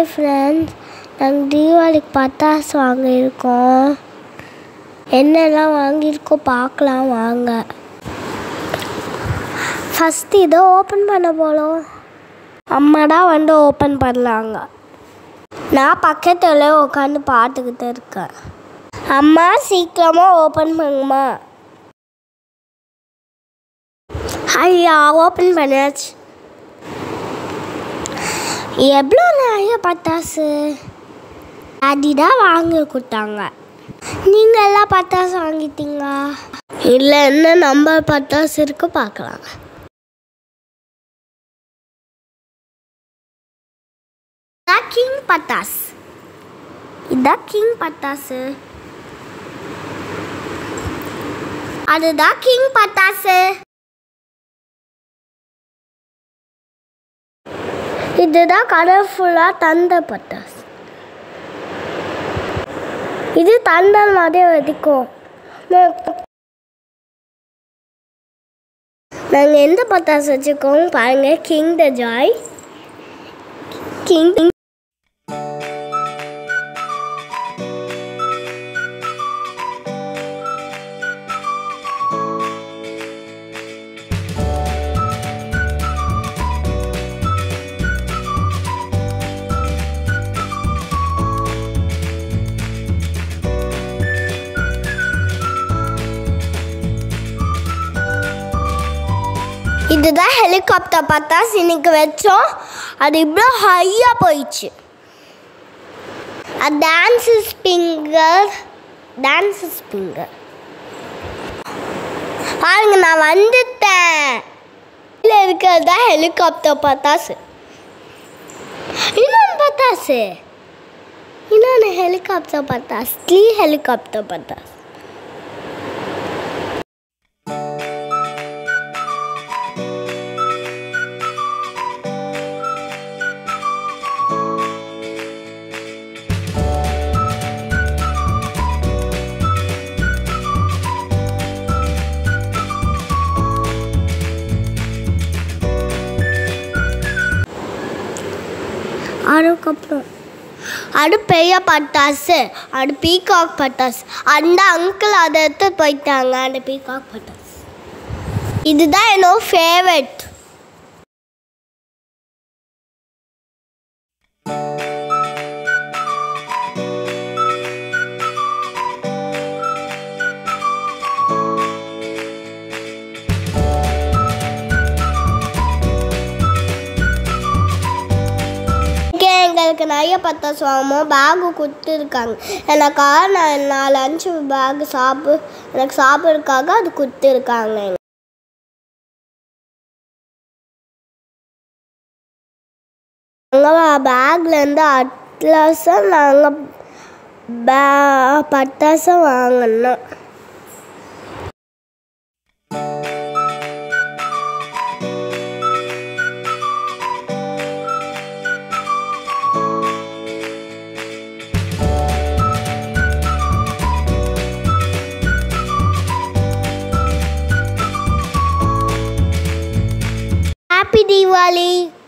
hi friends நாங்கள் தீபாவளிக்கு பட்டாசு வாங்கியிருக்கோம் என்னெல்லாம் வாங்கியிருக்கோம் பார்க்கலாம் வாங்க ஃபஸ்ட்டு இதை ஓப்பன் பண்ண போகிறோம் அம்மா தான் வந்து ஓப்பன் பண்ணலாங்க நான் பக்கத்தில் உட்காந்து பார்த்துக்கிட்டு இருக்கேன் அம்மா சீக்கிரமாக ஓப்பன் பண்ணுமா ஐயா ஓப்பன் பண்ணியாச்சு எவ்வளோ நிறைய பட்டாசு டாடி தான் வாங்கி கொடுத்தாங்க நீங்கள் எல்லாம் பட்டாசு வாங்கிட்டீங்க இல்லை என்ன நம்ம பட்டாசு இருக்கு பார்க்கலாம் இதான் கிங் பட்டாஸ் இதான் கிங் பட்டாசு அதுதான் கிங் பட்டாசு இதுதான் கலர்ஃபுல்லாக தந்த பட்டாசு இது தண்டல் மாதிரி வெடிக்கும் நாங்கள் எந்த பட்டாசு வச்சுருக்கோம் பாருங்க கிங் த ஜாய் கிங் இதுதான் ஹெலிகாப்டர் பட்டாசு இன்னைக்கு வச்சோம் அது இவ்வளோ ஹையாக போயிடுச்சு அது டான்ஸ் ஸ்பிங்கர் டான்ஸ் ஸ்பிங்கர் பாருங்க நான் வந்துட்டேன் இதில் இருக்கிறது தான் ஹெலிகாப்டர் பட்டாசு இன்னொன்று பட்டாசு இன்னொன்று ஹெலிகாப்டர் பட்டாசு த்ரீ ஹெலிகாப்டர் பட்டாசு அதுக்கப்புறம் அது பெரிய பட்டாசு அது பீகாக் பட்டாசு அந்த அங்கிள் அதை எடுத்து போயிட்டாங்க அந்த பீகாக் பட்டாசு இதுதான் என்னோட ஃபேவரட் இங்கே எங்களுக்கு நிறைய பட்டாசு வாங்கும்போது பேகு கொடுத்துருக்காங்க எனக்காக நான் நாலு அஞ்சு பேக் சாப்பிடு எனக்கு சாப்பிட்றதுக்காக அது கொடுத்துருக்காங்க நாங்கள் பேக்லேருந்து அட்லாஸாக நாங்கள் பே பட்டாசை வாங்கினோம் ஹாப்பி தீபாவளி